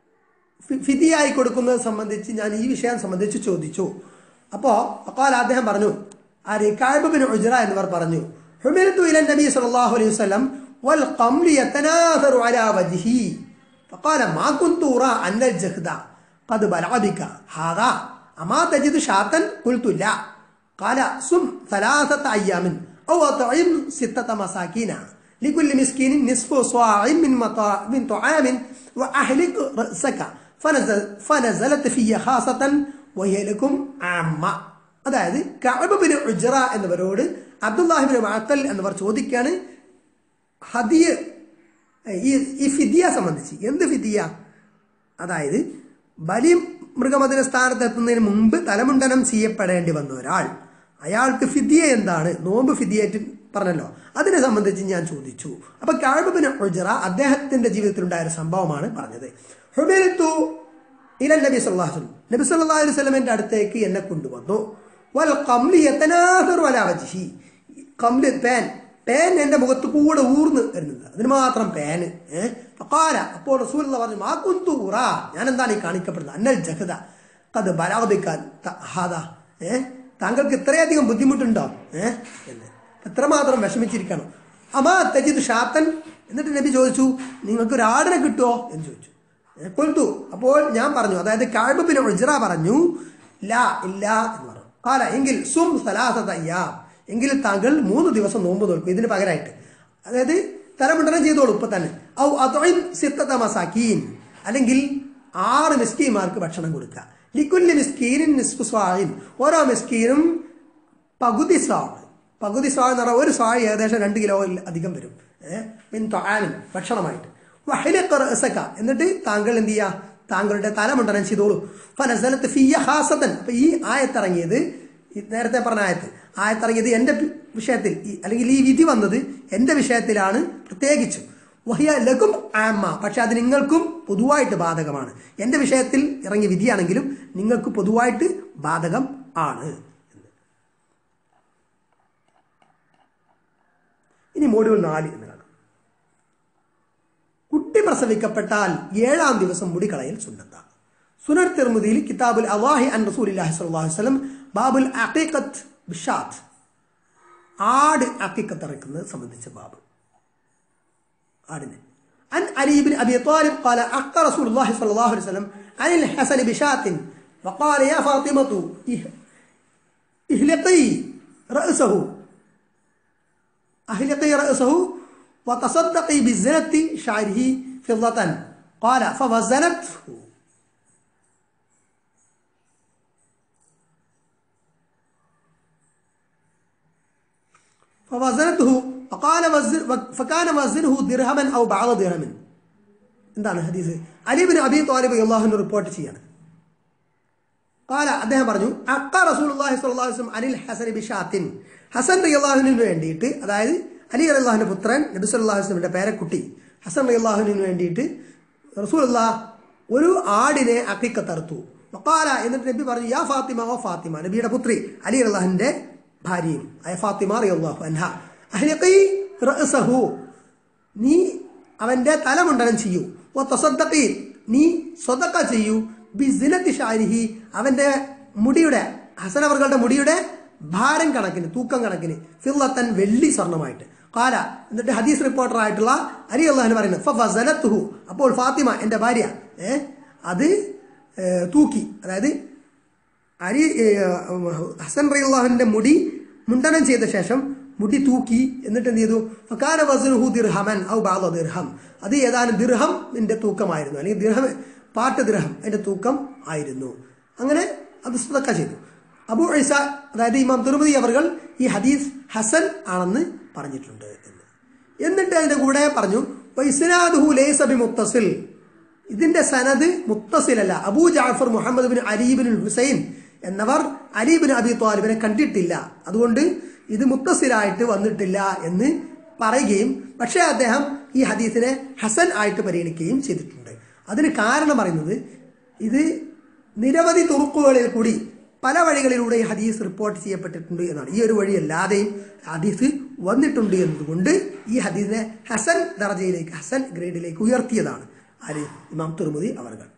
ഫി- ഫിദിയായി കൊടുക്കുന്നത് സംബന്ധിച്ച് ഞാൻ ഈ വിഷയം സംബന്ധിച്ച് ചോദിച്ചു അപ്പോ അക്കാൽ അദ്ദേഹം പറഞ്ഞു ആര് കാബിൻ ഉജ്റ എന്നിവർ പറഞ്ഞു ഹുമിൽതു ഇല നബി സല്ലല്ലാഹു അലൈഹി വസല്ലം വൽ ഖംലു യതനാസറു അലാ വജ്ഹി فقال ما كنت أرى أن الجهد قد بلغ بك هذا أما تجد شاة قلت لا قال سم ثلاثة أيام أو أطعم ستة مساكين لكل مسكين نصف صاع من مطاع من طعام وأحلق رأسك فنزل فنزلت في خاصة وهي لكم عامة അതായത് കഅബിന് ഉജ്റ എന്നിവരോട് അബ്ദുല്ലാഹിബിന് മാക്കൽ എന്നിവർ ചോദിക്കാണ് ഹദിയ ഈ ഈ ഫിദിയ സംബന്ധിച്ച് എന്ത് ഫിദിയ അതായത് ബലി മൃഗമതിന സ്ഥാനത്ത് എത്തുന്നതിന് മുമ്പ് തലമുണ്ടനം ചെയ്യപ്പെടേണ്ടി വന്ന ഒരാൾ അയാൾക്ക് ഫിദിയ എന്താണ് നോമ്പ് ഫിദിയായിട്ട് പറഞ്ഞല്ലോ അതിനെ സംബന്ധിച്ച് ഞാൻ ചോദിച്ചു അപ്പൊ കാഴ്ബിന് ഉജ്റ അദ്ദേഹത്തിന്റെ ജീവിതത്തിലുണ്ടായ ഒരു സംഭവമാണ് പറഞ്ഞത് ഹുബിൽത്തു ഇല നബി സല്ലല്ലാഹു അലൈഹി വസല്ലം നബി സല്ലല്ലാഹു അലൈഹി വസല്ലമയുടെ അടുത്തേക്ക് എന്നെ കൊണ്ടുവന്നു വൽ ഖംലി യതനാസറു അലാ വജ്ഹി കംല് പാൻ പാൻ എന്റെ മുഖത്ത് കൂടെ ഊർന്ന് വരുന്നുണ്ട് അതിന് മാത്രം പാന് ഏഹ് ഫഖാല അപ്പോൾ റസൂൽ പറഞ്ഞു മാ കുന്തു ഉറാ ഞാൻ എന്താണ് ഈ കാണിക്കപ്പെടുന്നത് അന്നൽ ജഹദ കത് ബലാബിക്കാൻ ഹാദാ ഏഹ് താങ്കൾക്ക് ഇത്രയധികം ബുദ്ധിമുട്ടുണ്ടോ ഏഹ് എന്ന് എത്രമാത്രം വിഷമിച്ചിരിക്കണം അമാ തജിദ് ഷാത്തൻ എന്നിട്ട് നബി ചോദിച്ചു നിങ്ങൾക്ക് ഒരു ആടിനെ കിട്ടുമോ എന്ന് ചോദിച്ചു ഏ, കൊൽത്തു അപ്പോൾ ഞാൻ പറഞ്ഞു അതായത് കാഴ്ബിന് ഉജ്റ പറഞ്ഞു ലാ ഇല്ല എന്ന് പറഞ്ഞു കാല എങ്കിൽ സും സലാസത അയ്യാം എങ്കിൽ താങ്കൾ മൂന്ന് ദിവസം നോമ്പ് നോൽക്കും ഇതിന് പകരമായിട്ട് അതായത് തലമുണ്ടനം ചെയ്തോളൂ ഇപ്പൊ തന്നെ ഔ അതൊയിൻ സിത്തത മസാക്കീൻ അല്ലെങ്കിൽ ആറ് മിസ്കീമാർക്ക് ഭക്ഷണം കൊടുക്കുക ലിക്കുല്ലി മിസ്കീനിൻ നിസ്ഫു സ്വാഹിൻ ഓരോ മിസ്കീനും പകുതി സ്വാവ് പകുതി സ്വാവ് എന്ന് പറഞ്ഞാൽ ഒരു സ്വാവ് ഏകദേശം രണ്ട് കിലോ അധികം വരും ഏഹ് മിൻ തൊഴാനും ഭക്ഷണമായിട്ട് വഹലിഖ് റഅസക. എന്നിട്ട് താങ്കൾ എന്ത് ചെയ്യുക താങ്കളുടെ തലമുണ്ടനം ചെയ്തോളൂ ഫനസലത്ത് ഫിയ ഹാസത്തൻ അപ്പൊ ഈ ആയത്തിറങ്ങിയത് ഈ നേരത്തെ പറഞ്ഞ ആയത്ത് ആയത്തിറങ്ങിയത് എന്റെ പി- വിഷയത്തിൽ ഈ- അല്ലെങ്കിൽ ഈ വിധി വന്നത് എന്റെ വിഷയത്തിലാണ് പ്രത്യേകിച്ചും വഹിയ ലഘും ആമ്മ പക്ഷെ അത് നിങ്ങൾക്കും പൊതുവായിട്ട് ബാധകമാണ് എന്റെ വിഷയത്തിൽ ഇറങ്ങിയ വിധിയാണെങ്കിലും നിങ്ങൾക്ക് പൊതുവായിട്ട് ബാധകം ആണ് ഇനി മോഡ്യൂൾ നാല് എന്ന് കാണാം കുട്ടി പ്രസവിക്കപ്പെട്ടാൽ ഏഴാം ദിവസം മുടി കളയൽ സുന്നത്താണ് സുനർ തിർമുദിയിൽ കിതാബുൽ അവാഹി അൻ റസൂലില്ലാഹി സ്വല്ലല്ലാഹു അലൈഹി വസല്ലം ബാബുൽ അഖീഖത്ത് ബിഷാത്ത് ആട് അഖീഖത്ത് ഇറക്കുന്നത് സംബന്ധിച്ച ബാബ് ആടിനെ عن علي بن ابي طالب قال عق رسول الله صلى الله عليه وسلم عن الحسن بشاة فقال يا فاطمة اهلقي رأسه أهلقي رأسه وتصدقي بزنة شعره فضة قال فوزنته فوزنته فقال وزن فكان وزنه درهما أو بعض درهم എന്താണ് ഹദീസ് അലിബിൻ അബി താലിബ് അള്ളാഹുവിന് റിപ്പോർട്ട് ചെയ്യാണ് കാല അദ്ദേഹം പറഞ്ഞു അക്ക റസൂലുള്ളാഹി സ്വല്ലല്ലാഹു അലൈഹി വസല്ലം അനിൽ ഹസൻ ബിഷാത്തിൻ ഹസൻ റളിയല്ലാഹുവിന് വേണ്ടിയിട്ട് അതായത് അലി റളിയല്ലാഹുവിന്റെ പുത്രൻ നബി സല്ലല്ലാഹു അലൈഹി വസല്ലമയുടെ പേരക്കുട്ടി ഹസൻ റളിയല്ലാഹുവിന് വേണ്ടിയിട്ട് റസൂലുള്ളാഹ് ഒരു ആടിനെ അക്കിക്കത്തറുത്തു വക്കാല എന്നിട്ട് നബി പറഞ്ഞു യാ ഫാത്തിമ ഓ ഫാത്തിമ നബിയുടെ പുത്രി അലി റളിയല്ലാഹുവിന്റെ ഭാര്യയും അയ ഫാത്തിമ റളിയല്ലാഹു അൻഹ അഹ്ലിഖി റഅസഹു നീ അവന്റെ തലമുണ്ടനം ചെയ്യൂ ഓ തസദ്ദഖി നീ സ്വതക്ക ചെയ്യൂ ബിസിനത്തി ഷാരിഹി അവന്റെ മുടിയുടെ ഹസനവർകളുടെ മുടിയുടെ ഭാരം കണക്കിന് തൂക്കം കണക്കിന് ഫില്ലത്തൻ വെള്ളി സ്വർണമായിട്ട് കാല എന്നിട്ട് ഹദീസ് റിപ്പോർട്ടർ ആയിട്ടുള്ള അലി അള്ളഹാൻ പറയുന്നത് ഫസലത്തുഹു അപ്പോൾ ഫാത്തിമ എന്റെ ഭാര്യ ഏ അത് ഏ, തൂക്കി അതായത് അലി ഏ, ഹസൻ റളിയല്ലാഹുവിന്റെ മുടി മുണ്ടനം ചെയ്ത ശേഷം മുടി തൂക്കി എന്നിട്ട് എന്ത് ചെയ്തു ഫക്കാന വസ്നുഹു ദിർഹമൻ ഔ ബാദ ദിർഹം അത് ഏതാനും ദിർഹമിന്റെ തൂക്കമായിരുന്നു അല്ലെങ്കിൽ ദിർഹം പാട്ട് ദിർഹം അതിന്റെ തൂക്കം ആയിരുന്നു അങ്ങനെ അത് സ്വതക്ക ചെയ്തു അബു ഐസ അതായത് ഇമാം തിരുമതി അവർ ഈ ഹദീസ് ഹസൻ ആണെന്ന് പറഞ്ഞിട്ടുണ്ട് എന്ന് എന്നിട്ട് അതിന്റെ കൂടെ പറഞ്ഞു വൈസ്നാദുഹു ലൈസ ബി മുത്തസിൽ ഇതിന്റെ സനദ് മുത്തസിലല്ല Abu Jafar Muhammad bin Ali bin Hussain എന്നവർ അലീബിൻ അബി താലിബിനെ കണ്ടിട്ടില്ല അതുകൊണ്ട് ഇത് മുത്തസിലായിട്ട് വന്നിട്ടില്ല എന്ന് പറയുകയും പക്ഷേ അദ്ദേഹം ഈ ഹദീസിനെ ഹസൻ ആയിട്ട് പരിഗണിക്കുകയും ചെയ്തിട്ടുണ്ട് അതിന് കാരണം പറയുന്നത് ഇത് നിരവധി തുറുക്കുകളിൽ കൂടി പല വഴികളിലൂടെ ഈ ഹദീസ് റിപ്പോർട്ട് ചെയ്യപ്പെട്ടിട്ടുണ്ട് എന്നാണ് ഈ ഒരു വഴി അല്ലാതെയും ഹദീസ് വന്നിട്ടുണ്ട് എന്നതുകൊണ്ട് ഈ ഹദീസിനെ ഹസൻ ദർജയിലേക്ക് ഹസൻ ഗ്രേഡിലേക്ക് ഉയർത്തിയതാണ് ആര് ഇമാം തുർമുദി അവർകൾ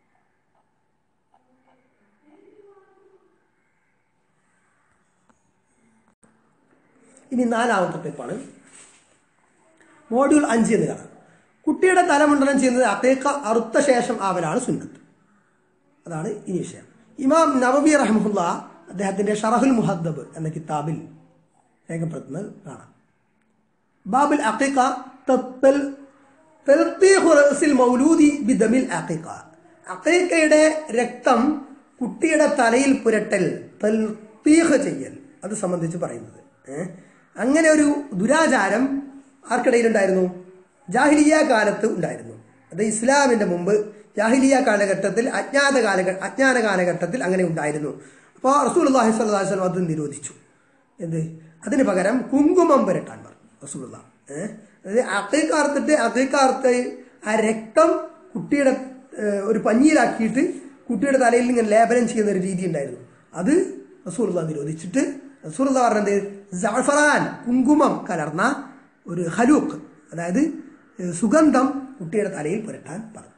ഇനി നാലാമത്തെ ടിപ്പാണ് മോഡ്യൂൾ അഞ്ച് എന്ന് കാണാം കുട്ടിയുടെ തലമുണ്ടനം ചെയ്യുന്നത് അത്തേക്ക അറുത്ത ശേഷം ആവലാണ് സുന്നത്ത് അതാണ് ഈ വിഷയം ഇമാം നവബി റഹ്മുല്ല അദ്ദേഹത്തിന്റെ ഷറഹുൽ മുഹദ്ദബ് എന്ന കിതാബിൽ രേഖപ്പെടുത്തുന്നത് കാണാം ബാബുൽ അഖീഖ തത്തൽ തൽത്തീഹു റഅസിൽ മൗലൂദി ബിദമിൽ അഖീഖ അഖീഖയുടെ രക്തം കുട്ടിയുടെ തലയിൽ പുരട്ടൽ തൽത്തീഹ് ചെയ്യൽ അത് സംബന്ധിച്ച് പറയുന്നത് ഏ? അങ്ങനെ ഒരു ദുരാചാരം ആർക്കിടയിലുണ്ടായിരുന്നു ജാഹിലിയ കാലത്ത് ഉണ്ടായിരുന്നു അത് ഇസ്ലാമിന്റെ മുമ്പ് ജാഹിലിയ കാലഘട്ടത്തിൽ അജ്ഞാത കാലഘ അജ്ഞാന കാലഘട്ടത്തിൽ അങ്ങനെ ഉണ്ടായിരുന്നു അപ്പോൾ റസൂൽ അള്ളാഹി സ്വല്ലല്ലാഹു അലൈഹി വസല്ലം അത് നിരോധിച്ചു എന്ത് അതിന് പകരം കുങ്കുമം പുരട്ടാൻ പറഞ്ഞു റസൂലുള്ള ഏഹ് അതായത് അക്കൈക്കാർത്തിട്ട് അക്കൈക്കാർത്ത് ആ രക്തം കുട്ടിയുടെ ഏഹ്, ഒരു പഞ്ഞിയിലാക്കിയിട്ട് കുട്ടിയുടെ തലയിൽ ഇങ്ങനെ ലേപനം ചെയ്യുന്ന ഒരു രീതി ഉണ്ടായിരുന്നു അത് റസൂലുള്ള നിരോധിച്ചിട്ട് റസൂലുള്ള പറഞ്ഞത് ജാഫറാൻ കുങ്കുമം കലർന്ന ഒരു ഹലൂക്ക് അതായത് ഏഹ്, സുഗന്ധം കുട്ടിയുടെ തലയിൽ പുരട്ടാൻ പറഞ്ഞു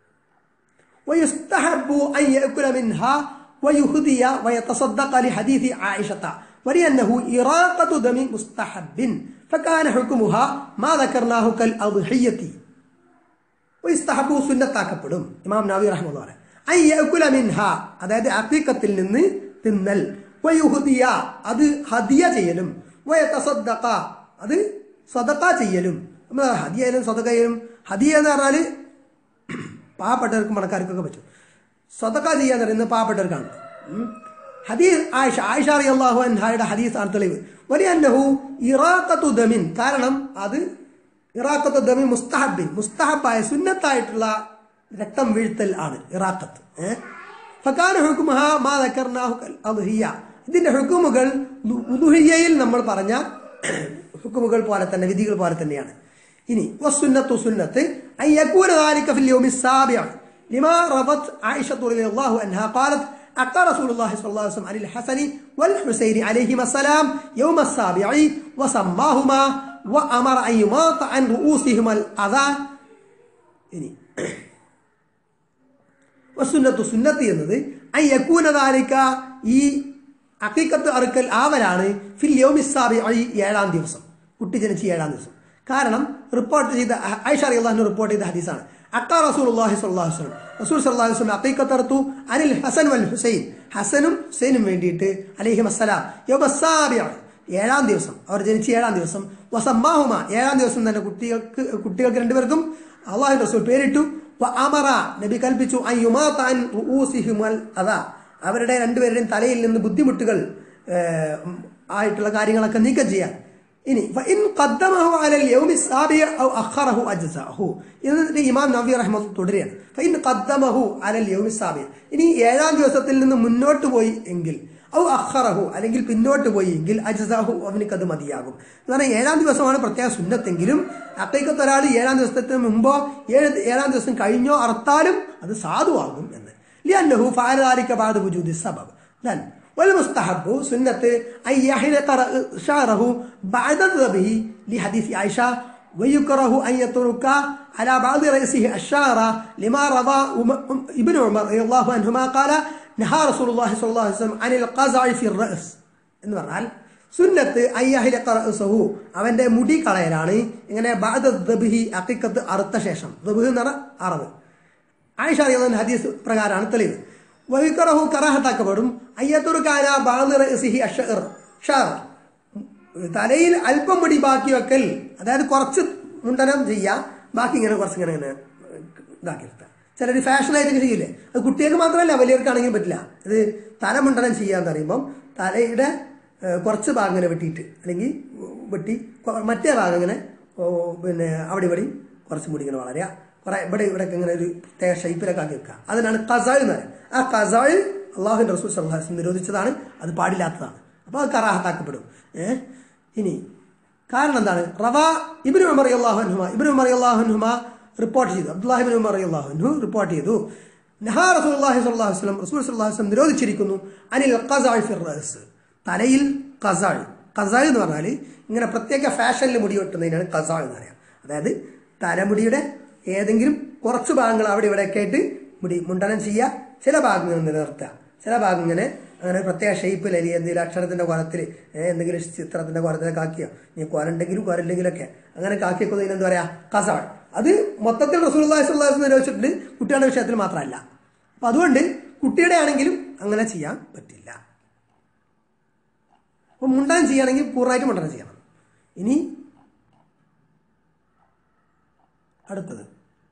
ويستحب أن يأكل منها ويهدي ويتصدق لحديث عائشة ولأنه إراقة دم مستحب فكان حكمها ما ذكرناه كالأضحية ويستحب سنة താക്കപ്പെടും ഇമാം നബി റഹ്മുള്ള അൻ യഅകുല മിൻഹ അതായത് അഖീഖത്തിൽ നിന്ന് തിന്നൽ വയുഹദിയ അത് ഹദിയ ചെയ്യലും വയതസദ്ദഖ അത് സദഖ ചെയ്യലും നമ്മൾ ഹദിയ ചെയ്യലും സദഖ ചെയ്യലും ഹദിയ എന്ന് പറഞ്ഞാൽ പാവപ്പെട്ടവർക്കും പണക്കാർക്കൊക്കെ പറ്റും സ്വതക്ക ചെയ്യാന്ന് പറയുന്നത് പാവപ്പെട്ടവർക്കാണ് ഉം. ഹദീസ് ആയിഷ ആയിഷ അള്ളാഹു അൻഹായുടെ ഹദീസ് ആണ് തെളിവ് വലിയ അന്നഹു ഇറാഖത്തു ദമിൻ കാരണം അത് ഇറാഖത്തു ദമിൻ മുസ്തഹബിൻ മുസ്തഹബായ സുന്നത്തായിട്ടുള്ള രക്തം വീഴ്ത്തൽ ആണ് ഇറാഖത്ത് ഏഹ് ഫക്കാന ഹുക്കുമഹ മാ ദക്കർനാഹു കൽ അദ്ഹിയ ഇതിന്റെ ഹുക്കുമുകൾ ഉദുഹിയയിൽ നമ്മൾ പറഞ്ഞ ഹുക്കുമുകൾ പോലെ തന്നെ വിധികൾ പോലെ തന്നെയാണ് ഇനി വസുന്നത്തു സുന്നത്ത് أن يكون ذلك في اليوم السابع لما روت عائشة رضي الله عنها قالت أتى رسول الله صلى الله عليه وسلم عن الحسن والحسين عليهما السلام يوم السابع وسماهما وأمر أن يماط عن رؤوسهما الأذى ഇനി വസുന്നത്തു സുന്നത്ത് എന്നത് അയ്യക്കൂന ദാലിക ഈ അക്കീക്കത്ത് അറുക്കൽ ആവലാണ് ഫിൽ യോമിസാബി ഏഴാം ദിവസം കുട്ടി ജനിച്ച് ഏഴാം ദിവസം കാരണം റിപ്പോർട്ട് ചെയ്ത ഐഷ അള്ളാഹിന് റിപ്പോർട്ട് ചെയ്ത ഹദീസാണ് അക്ക റസൂൽ അള്ളാഹി സ്വല്ലാഹു വസ്ലം റസൂൽ സല്ലാഹു വസ്ലം അക്കീക്കത്ത് അറുത്തു അനിൽ ഹസൻ വൽ ഹുസൈൻ ഹസനും ഹുസൈനും വേണ്ടിയിട്ട് അലൈഹിം അസ്സലാം യോമസാബിയാണ് ഏഴാം ദിവസം അവർ ജനിച്ച ഏഴാം ദിവസം വസമ്മാഹുമ ഏഴാം ദിവസം തന്നെ കുട്ടികൾക്ക് കുട്ടികൾക്ക് രണ്ടുപേർക്കും അള്ളാഹു റസൂൽ പേരിട്ടു വ അമറ നബി കൽപ്പിച്ചു അയ്യുമാൻ അതാ അവരുടെ രണ്ടുപേരുടെയും തലയിൽ നിന്ന് ബുദ്ധിമുട്ടുകൾ ഏഹ്, ആയിട്ടുള്ള കാര്യങ്ങളൊക്കെ നീക്കം ചെയ്യാൻ ഇനി فإن قدمه على اليوم السابع أو أخره أجزاءه എന്നിട്ട് ഇമാം നബി റഹ്മത്ത് തുടരുകയാണ് فإن قدمه على اليوم السابع ഇനി ഏഴാം ദിവസത്തിൽ നിന്ന് മുന്നോട്ട് പോയി എങ്കിൽ ഔ അഖറഹു അല്ലെങ്കിൽ പിന്നോട്ട് പോയി എങ്കിൽ അജ്സാഹു അവനിക്ക് അത് മതിയാകും എന്ന് പറഞ്ഞാൽ ഏഴാം ദിവസമാണ് പ്രത്യേക സുന്നത്തെങ്കിലും അക്കൈക്കത്ത് ഒരാൾ ഏഴാം ദിവസത്തിന് മുമ്പോ ഏഴ് ഏഴാം ദിവസം കഴിഞ്ഞോ അറുത്താലും അത് സാധുവാകും എന്ന് ലിയന്നഹു ഫഅലാലിക ബഅദ വുജൂദി സബബ് ദൻ والمستحب سنة أن يحلق شعره بعد الذبح لحديث عائشة ويكره أن يترك على بعض رأسه الشعر لما روى ابن عمر رضي الله عنهما قال نهى رسول الله صلى الله عليه وسلم عن القزع في الرأس എന്ന് പറഞ്ഞാൽ സുന്നത്ത് അയ്യാഹിലക്ക റഅസഹു അവന്റെ മുടി കളയലാണ് ഇങ്ങനെ ബഅദ ദബ്ഹി അഖിഖത്ത് അറുത്ത ശേഷം ദബ്ഹ് എന്ന് പറഞ്ഞാൽ അറവ് ആയിഷ അറിയുന്ന ഹദീസ് പ്രകാരമാണ് തെളിവ് വഹിക്കറഹു കറാഹത്താക്കപ്പെടും അയ്യത്തുറുക്കാന ബാളിർ സിഹി അഷർ ഷാർ തലയിൽ അല്പം മുടി ബാക്കി വെക്കൽ അതായത് കുറച്ച് മുണ്ടനം ചെയ്യാം ബാക്കി ഇങ്ങനെ കുറച്ച് ഇങ്ങനെ ഇങ്ങനെ ഇതാക്കി നിർത്താം ചിലർ ഫാഷനായിട്ട് ചെയ്യില്ലേ അത് കുട്ടികൾക്ക് മാത്രമല്ല വലിയവർക്കാണെങ്കിലും പറ്റില്ല ഇത് തല മുണ്ടനം ചെയ്യാന്ന് പറയുമ്പം തലയുടെ ഏഹ്, കുറച്ച് ഭാഗം ഇങ്ങനെ വെട്ടിയിട്ട് അല്ലെങ്കിൽ വെട്ടി കൊ- മറ്റേ ഭാഗം ഇങ്ങനെ ഓ, പിന്നെ അവിടെ ഇവിടെ കുറച്ച് മുടി ഇങ്ങനെ വളരുക കുറെ ഇവിടെ ഇവിടെ ഇങ്ങനെ ഒരു പ്രത്യേക ഷേപ്പിലൊക്കെ ആക്കി വെക്കുക അതിനാണ് കസാൾ എന്ന് പറയുന്നത് ആ കസാൾ അള്ളാഹുവിന്റെ റസൂൽ സല്ലാഹുസ്ലം നിരോധിച്ചതാണ് അത് പാടില്ലാത്തതാണ് അപ്പോൾ അത് കറാഹത്താക്കപ്പെടും ഏഹ് ഇനി കാരണം എന്താണ് റവ ഇബിനു ഉമർ അള്ളാഹുഹുമ ഇബിനു ഉമർ അള്ളാഹുഹുമ റിപ്പോർട്ട് ചെയ്തു അബ്ദുല്ലാഹിബിൻ ഉമർ അള്ളാഹുഹു റിപ്പോർട്ട് ചെയ്തു നഹാ റസൂലുള്ളാഹി സ്വല്ലല്ലാഹു അലൈഹി വസല്ലം റസൂൽ സ്വല്ലല്ലാഹു അലൈഹി വസല്ലം നിരോധിച്ചിരിക്കുന്നു അനിൽ ഖസാഇ ഫിർ റഅസ് തലയിൽ ഖസാൾ ഖസാൾ എന്ന് പറഞ്ഞാൽ ഇങ്ങനെ പ്രത്യേക ഫാഷനിൽ മുടി വെട്ടുന്നതിനാണ് ഖസാൾ എന്ന് പറയാം അതായത് തലമുടിയുടെ ഏതെങ്കിലും കുറച്ച് ഭാഗങ്ങൾ അവിടെ ഇവിടെയൊക്കെ ആയിട്ട് മുടി മുണ്ടനം ചെയ്യുക ചില ഭാഗങ്ങൾ നിലനിർത്തുക ചില ഭാഗം ഇങ്ങനെ അങ്ങനെ പ്രത്യേക ഷേപ്പിൽ അല്ലെങ്കിൽ എന്തെങ്കിലും അക്ഷരത്തിന്റെ കുരത്തിൽ എന്തെങ്കിലും ചിത്രത്തിന്റെ കുരത്തിലൊക്കെ ആക്കിയോ ഇനി കുരണ്ടെങ്കിലും കുരല്ലെങ്കിലൊക്കെ അങ്ങനെ ആക്കിയേക്കുന്നതിന് എന്താ പറയാ കസാൾ അത് മൊത്തത്തിൽ റസൂലുള്ളാഹി സ്വല്ലല്ലാഹു അലൈഹി വസല്ലം നിരോധിച്ചിട്ടുണ്ട് കുട്ടികളുടെ വിഷയത്തിൽ മാത്രമല്ല അപ്പൊ അതുകൊണ്ട് കുട്ടിയുടെ ആണെങ്കിലും അങ്ങനെ ചെയ്യാൻ പറ്റില്ല അപ്പൊ മുണ്ടനം ചെയ്യുകയാണെങ്കിൽ പൂർണ്ണമായിട്ട് മുണ്ടനം ചെയ്യണം ഇനി അടുത്തത്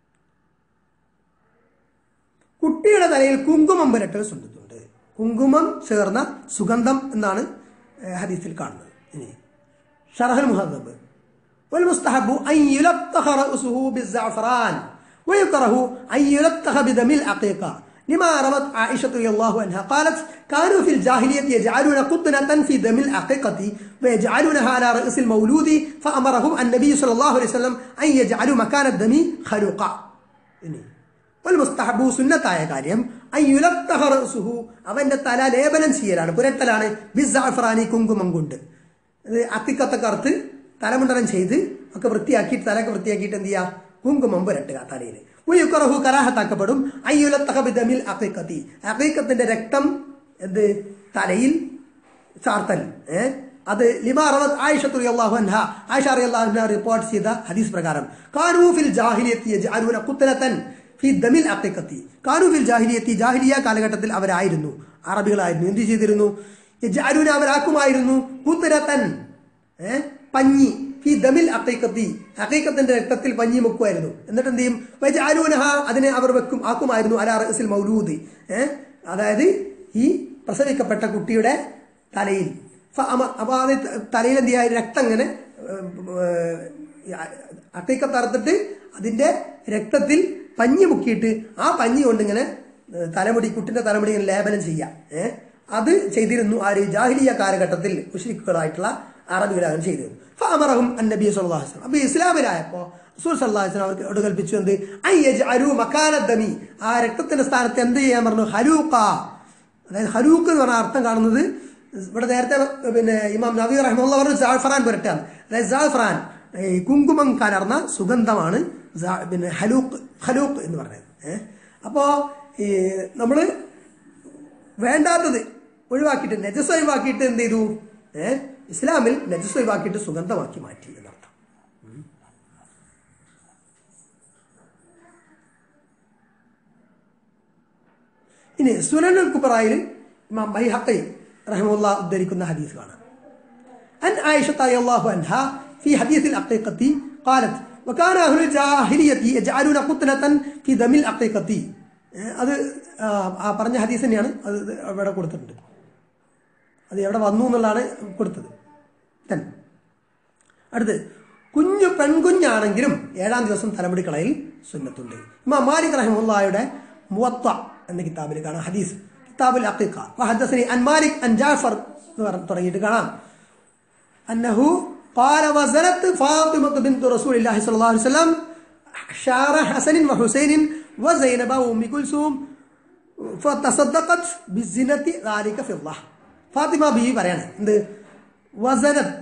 കുട്ടിയുടെ തലയിൽ കുങ്കുമം പുരട്ടൽ സുന്നത്തുണ്ട് കുങ്കുമം ചേർന്ന സുഗന്ധം എന്നാണ് ഏഹ്, ഹദീസിൽ കാണുന്നത് ഇനി ഷറഹൽ മുഹദ്ദബ് والمستحب أن يلطخ رأسه بالزعفران ويكره أن يلطخ بدم العقيقة لما روت عائشة رضي الله عنها قالت كانوا في الجاهلية يجعلون قطنة في دم العقيقة ويجعلونها على رأس المولود فأمرهم النبي صلى الله عليه وسلم أن يجعلوا مكان الدم خلقا ഇനി മുസ്തഹബു സുന്നത്തായ കാര്യം അയ്യുലത്തഹ റഅ്സുഹു അവന്റെ തല ലേപനം ചെയ്യലാണ് പുരട്ടലാണ് ബിസ്സാഫ്രാനി കുങ്കുമം കൊണ്ട് ഇത് അത്തിക്കത്തൊക്കെ അറുത്ത് തലമുണ്ടനം ചെയ്ത് ഒക്കെ വൃത്തിയാക്കിയിട്ട് തലയൊക്കെ വൃത്തിയാക്കിയിട്ട് എന്ത് ചെയ്യുക കുങ്കുമം പുരട്ടുക തലയിൽ ഉയുക്കറഹു കറാഹത്താക്കപ്പെടും അയ്യുലത്തഹ ബിദമിൽ അഖീഖത്തി അഖീഖത്തിന്റെ രക്തം എന്ത് തലയിൽ ചാർത്തൽ ഏ അത് ലിമാറവത് ആയിഷത്തു റളിയല്ലാഹു അൻഹ ആയിഷ റളിയല്ലാഹു അൻഹ റിപ്പോർട്ട് ചെയ്ത ഹദീസ് പ്രകാരം കാനൂ ഫിൽ ജാഹിലിയത്തി യജ്അലൂന ഖുത്ലതൻ ഫി ദമിൽ അഖീഖത്തി കാനൂ ഫിൽ ജാഹിലിയത്തി ജാഹിലിയ കാലഘട്ടത്തിൽ അവരായിരുന്നു അറബികളായിരുന്നു എന്ത് ചെയ്തിരുന്നു യജ്അലൂന അവരാക്കുമായിരുന്നു ഖുത്ലതൻ ഏ പഞ്ഞി ഫി ദമിൽ അഖീഖത്തി അഖീഖത്തിന്റെ രക്തത്തിൽ പഞ്ഞി മുക്കുമായിരുന്നു എന്നിട്ട് എന്ത് ചെയ്യും വജഅലൂനഹ അതിനെ അവർ വെക്കും ആക്കുമായിരുന്നു അലാ റഅസിൽ മൗലൂദി ഏ അതായത് ഈ പ്രസവിക്കപ്പെട്ട കുട്ടിയുടെ തലയിൽ ഫ അമ- അപ്പൊ അത് തലയിൽ എന്ത് ചെയ്യുക രക്തം ഇങ്ങനെ അക്കൈക്കത്ത് അറുത്തിട്ട് അതിന്റെ രക്തത്തിൽ പഞ്ഞി മുക്കിയിട്ട് ആ പഞ്ഞി കൊണ്ട് ഇങ്ങനെ ഏഹ്, തലമുടി കുട്ടിന്റെ തലമുടി ഇങ്ങനെ ലേപനം ചെയ്യാം ഏഹ് അത് ചെയ്തിരുന്നു ആ ഒരു ജാഹിലിയ കാലഘട്ടത്തിൽ മുഷ്രിക്കുകളായിട്ടുള്ള അറബികളാണ് ചെയ്തത് ഫാമറഹും നബി സല്ലല്ലാഹു അലൈഹി വസല്ലം അപ്പോൾ ഇസ്ലാമിലായപ്പോൾ റസൂൽ സല്ലല്ലാഹു അലൈഹി വസല്ലം അവർക്ക് അവിടെ കൽപ്പിച്ചു എന്ത് ഐ യജ്അലു മക്കാനദ്ദമി ആ രക്തത്തിന്റെ സ്ഥാനത്ത് എന്ത് ചെയ്യാൻ പറഞ്ഞു ഹലൂക്ക അതായത് ഹലൂക്ക് എന്ന് പറഞ്ഞ അർത്ഥം കാണുന്നത് ഇവിടെ നേരത്തെ പിന്നെ ഇമാം നബി റഹ്മുള്ള പറഞ്ഞു ജാഫറാൻ പുരട്ടാണ് അതായത് ജാഫറാൻ ഈ കുങ്കുമം കലർന്ന സുഗന്ധമാണ് ജാ- പിന്നെ ഹലൂക്ക് ഹലൂക്ക് എന്ന് പറയുന്നത് ഏഹ് അപ്പോൾ ഈ നമ്മൾ വേണ്ടാത്തത് ഒഴിവാക്കിയിട്ട് നജസ് ഒഴിവാക്കിയിട്ട് എന്ത് ചെയ്തു ഏഹ് ഇസ്ലാമിൽ നജസ് ഒഴിവാക്കിയിട്ട് സുഗന്ധമാക്കി മാറ്റി എന്നർത്ഥം ഇനി സുനനുൽ കുബറായിൽ ഇമാം ബൈഹഖി റഹിമുള്ള ഉദ്ധരിക്കുന്ന ഹദീസ് കാണാം عن عائشة رضي الله عنها في حديث العقيقة قالت وكان أهل الجاهلية يجعلون قطنة في دم العقيقة ഏഹ് അത് ആ, ആ പറഞ്ഞ ഹദീസ് തന്നെയാണ് അത് ഇവിടെ കൊടുത്തിട്ടുണ്ട് അത് എവിടെ വന്നു എന്നുള്ളതാണ് കൊടുത്തത് Then, അടുത്ത് കുഞ്ഞു പെൺകുഞ്ഞാണെങ്കിലും ഏഴാം ദിവസം തലമുടി കളയിൽ സുന്നത്തുണ്ട് ഇമാം മാലിക് റഹിമുള്ളായുടെ മുവത്ത എന്ന കിതാബിൽ കാണാം ഹദീസ് കിതാബുൽ അഖീഖ വഹദ്ദസനി അൻ മാലിക് അൻ ജാഫർ എന്ന് പറഞ്ഞ് തുടങ്ങിയിട്ട് കാണാം أنه قال وزنت فاطمة بنت رسول الله صلى الله عليه وسلم شعر حسن وحسين وزينب وأم كلثوم فتصدقت بالزنة ذلك في الله فاطمة ബി പറയാണ് എന്ത് വസനത്ത്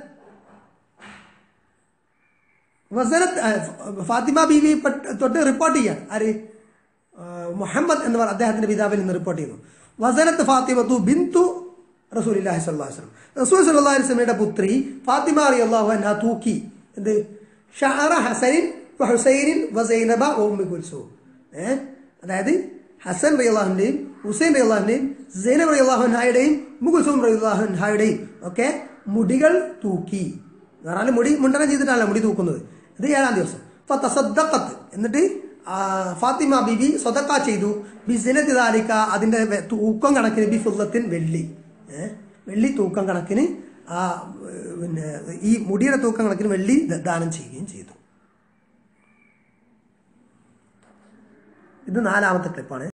വസനത്ത് ആ, ഫാത്തിമ ബീവി പെട്ട് തൊട്ട് റിപ്പോർട്ട് ചെയ്യാണ് ആര് ആ, മുഹമ്മദ് എന്ന് പറഞ്ഞ അദ്ദേഹത്തിന്റെ പിതാവിൽ നിന്ന് റിപ്പോർട്ട് ചെയ്യുന്നു വസനത്ത് ഫാത്തിമത്തു ബിന്തു റസൂലില്ലാഹി സ്വല്ലല്ലാഹു അലൈഹി വസല്ലം റസൂൽ സല്ലല്ലാഹു അലൈഹി വസല്ലമയുടെ പുത്രി ഫാത്തിമ റളിയല്ലാഹു അൻഹ തൂക്കി എന്ത് ഷഅറ ഹസനിൻ വ ഹുസൈനിൻ വ സൈനബ വ ഉമ്മി കുൽസൂം ഏ അതായത് ഹസൻ റളിയല്ലാഹുവിന്റെയും ഹുസൈൻ റളിയല്ലാഹുവിന്റെയും സൈനബ് റളിയല്ലാഹു അൻഹയുടെയും ഉമ്മു കുൽസൂം റളിയല്ലാഹു അൻഹയുടെയും ഒക്കെ മുടികൾ തൂക്കി എന്ന് പറഞ്ഞാൽ മുടി മുണ്ടനം ചെയ്തിട്ടാണല്ലോ മുടി തൂക്കുന്നത് ഇത് ഏഴാം ദിവസം അപ്പൊ തസദ്ദഖത്ത് എന്നിട്ട് ആ, ഫാത്തിമ ബിബി സ്വതക്ക ചെയ്തു ബിസിനത്തി താലിക്ക അതിന്റെ വെ- തൂക്കം കണക്കിന് ബി ഫുള്ളത്തിൻ വെള്ളി ഏ? വെള്ളി തൂക്കം കണക്കിന് ആ ഏ, പിന്നെ ഈ മുടിയുടെ തൂക്കം കണക്കിന് വെള്ളി ദ- ദാനം ചെയ്യുകയും ചെയ്തു ഇത് നാലാമത്തെ ക്ലിപ്പാണ്